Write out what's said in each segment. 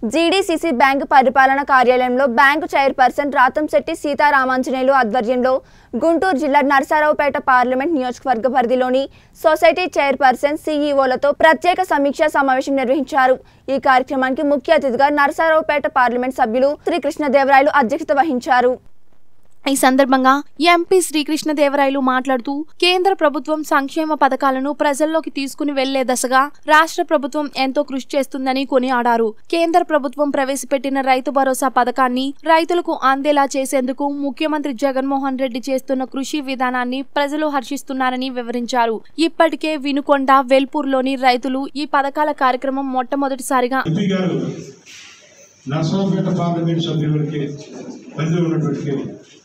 GDCC bank పరిపాలన కార్యాలయంలో bank chairperson Rathamsetti Sitaramanjaneyulu ఆధ్వర్యంలో గుంటూరు జిల్లా నరసరావుపేట పార్లమెంట్ నియోజకవర్గ పరిధిలోని సొసైటీ చైర్పర్సన్ సీఈఓలతో ప్రత్యేక సమీక్షా సమావేశం నిర్వహించారు ఈ కార్యక్రమానికి ముఖ్య అతిథిగా నరసరావుపేట పార్లమెంట్ సభ్యులు శ్రీ కృష్ణదేవరాయలు అధ్యక్షత వహించారు ఈ సందర్భంగా ఎంపీ శ్రీకృష్ణదేవరాయలు మాట్లాడుతూ కేంద్ర ప్రభుత్వం సంక్షేమ పథకాలను ప్రజల్లోకి తీసుకుని వెళ్లే దశగా రాష్ట్ర ప్రభుత్వం ఎంతో కృషి చేస్తుందని కొనియాడారు కేంద్ర ప్రభుత్వం ప్రవేశపెట్టిన రైతు భరోసా పథకాన్ని రైతులకు అందేలా చేసేందుకు ముఖ్యమంత్రి జగన్మోహన్ రెడ్డి చేస్తున్న కృషి విధానాన్ని ప్రజలు హర్షిస్తున్నారని వివరించారు ఇప్పటికే వినుకొండ వెల్పూర్లోని రైతులు ఈ పథకాల కార్యక్రమం మొట్టమొదటిసారిగా ఎంపీ గారు నర్సరావుపేట పార్లమెంట్ సభ్యులకి పరిధిలో ఉన్నటువంటి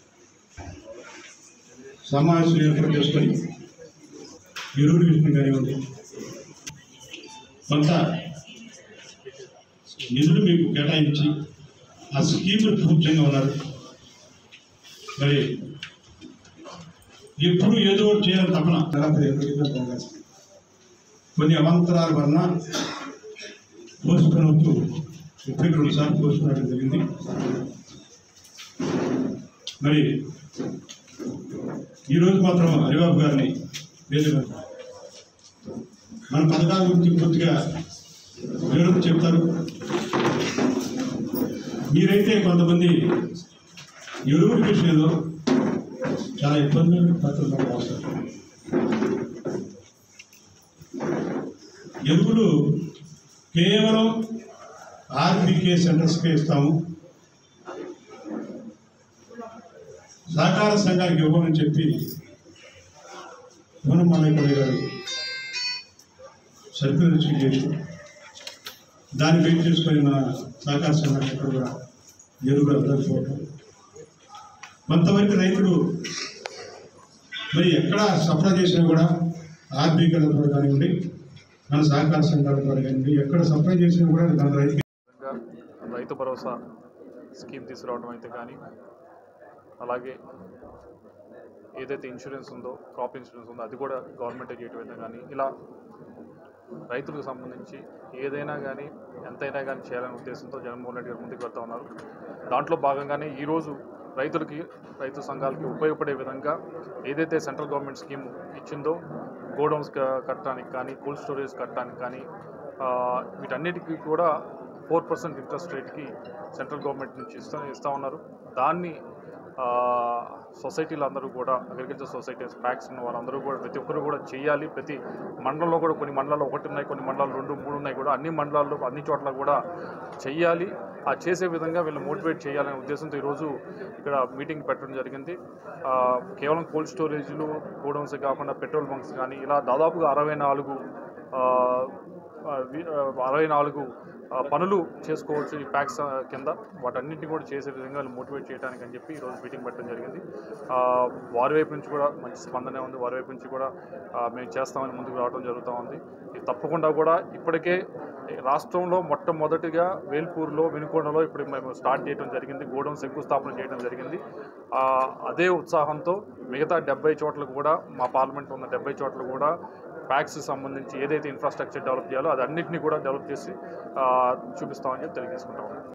సమావేశం ఏర్పాటు చేసుకొని ఎరువుల విషయం కానివ్వండి కొంత నిధులు మీకు కేటాయించి ఆ స్కీములు పూర్తిగా ఉన్నారు మరి ఎప్పుడు ఏదో ఒకటి చేయాలని తపన తర్వాత ఎదురు కొన్ని అవంతరాల వలన పోసుకున్నట్టు ఇప్పటికి రెండు సార్లు పోసుకున్నట్టు జరిగింది మరి ఈరోజు మాత్రం హరిబాబు గారిని వేదిక మన పథకాల గురించి పూర్తిగా వివరణ చెప్తారు మీరైతే కొంతమంది ఎరువుల విషయంలో చాలా ఇబ్బందులు పడుతున్నారు అవసరం ఎరువులు కేవలం ఆర్బీకే సెంటర్స్కే ఇస్తాము సహకార సంఘానికి ఇవ్వమని చెప్పి పూనమల్లయ్య గారు సర్కులర్ ఇష్యూ చేసి దాన్ని వెయిట్ చేసుకొని మన సహకార సంఘానికి ఎక్కడ కూడా ఎరువులు అందకపోవటం కొంతవరకు రైతులు మరి ఎక్కడ సప్లై చేసినా కూడా ఆర్బీకేల ద్వారా కానివ్వండి మన సహకార సంఘాల ద్వారా కానివ్వండి ఎక్కడ సప్లై చేసినా కూడా దాని రైతు విధంగా రైతు భరోసా స్కీమ్ తీసుకురావడం అయితే కానీ అలాగే ఏదైతే ఇన్సూరెన్స్ ఉందో క్రాప్ ఇన్సూరెన్స్ ఉందో అది కూడా గవర్నమెంటే చేయటం అయితే కానీ ఇలా రైతులకు సంబంధించి ఏదైనా కానీ ఎంతైనా కానీ చేయాలనే ఉద్దేశంతో జగన్మోహన్ రెడ్డి గారు ముందుకు వెళ్తా ఉన్నారు దాంట్లో భాగంగానే ఈరోజు రైతులకి రైతు సంఘాలకి ఉపయోగపడే విధంగా ఏదైతే సెంట్రల్ గవర్నమెంట్ స్కీమ్ ఇచ్చిందో గోడౌన్స్ క- కట్టడానికి కానీ కోల్డ్ స్టోరేజ్ కట్టడానికి కానీ ఆ, వీటన్నిటికీ కూడా ఫోర్ పర్సెంట్ ఇంట్రెస్ట్ రేట్కి సెంట్రల్ గవర్నమెంట్ నుంచి ఇస్తా ఇస్తూ ఉన్నారు దాన్ని ఆ, సొసైటీలు అందరూ కూడా అగ్రికల్చర్ సొసైటీస్ ప్యాక్స్ ఉన్న వాళ్ళందరూ కూడా ప్రతి ఒక్కరు కూడా చేయాలి ప్రతి మండలంలో కూడా కొన్ని మండలాలు ఒకటి ఉన్నాయి కొన్ని మండలాలు రెండు మూడు ఉన్నాయి కూడా అన్ని మండలాల్లో అన్ని చోట్ల కూడా చెయ్యాలి ఆ చేసే విధంగా వీళ్ళు మోటివేట్ చేయాలనే ఉద్దేశంతో ఈరోజు ఇక్కడ మీటింగ్ పెట్టడం జరిగింది ఆ, కేవలం కోల్డ్ స్టోరేజ్లు గోడౌన్స్ కాకుండా పెట్రోల్ బంక్స్ కానీ ఇలా దాదాపుగా అరవై నాలుగు ఆ, ఆ, వి- ఆ, అరవై నాలుగు ఆ, పనులు చేసుకోవచ్చు ఈ ప్యాక్స్ ఆ, కింద వాటన్నింటినీ కూడా చేసే విధంగా వాళ్ళు మోటివేట్ చేయడానికి అని చెప్పి ఈరోజు మీటింగ్ పెట్టడం జరిగింది ఆ, వారి వైపు నుంచి కూడా మంచి స్పందనే ఉంది వారి వైపు నుంచి కూడా ఆ, మేము చేస్తామని ముందుకు రావడం జరుగుతూ ఉంది ఇది తప్పకుండా కూడా ఇప్పటికే రాష్ట్రంలో మొట్టమొదటిగా వేల్పూర్లో వినుకొండలో ఇప్పుడు మేము స్టార్ట్ చేయడం జరిగింది గోడౌన్ శంకుస్థాపన చేయడం జరిగింది ఆ, అదే ఉత్సాహంతో మిగతా డెబ్బై చోట్ల కూడా మా పార్లమెంట్ ఉన్న డెబ్బై చోట్ల కూడా ప్యాక్స్ సంబంధించి ఏదైతే ఇన్ఫ్రాస్ట్రక్చర్ డెవలప్ చేయాలో అది అన్నింటినీ కూడా డెవలప్ చేసి ఆ, చూపిస్తామని చెప్పి తెలియజేసుకుంటాం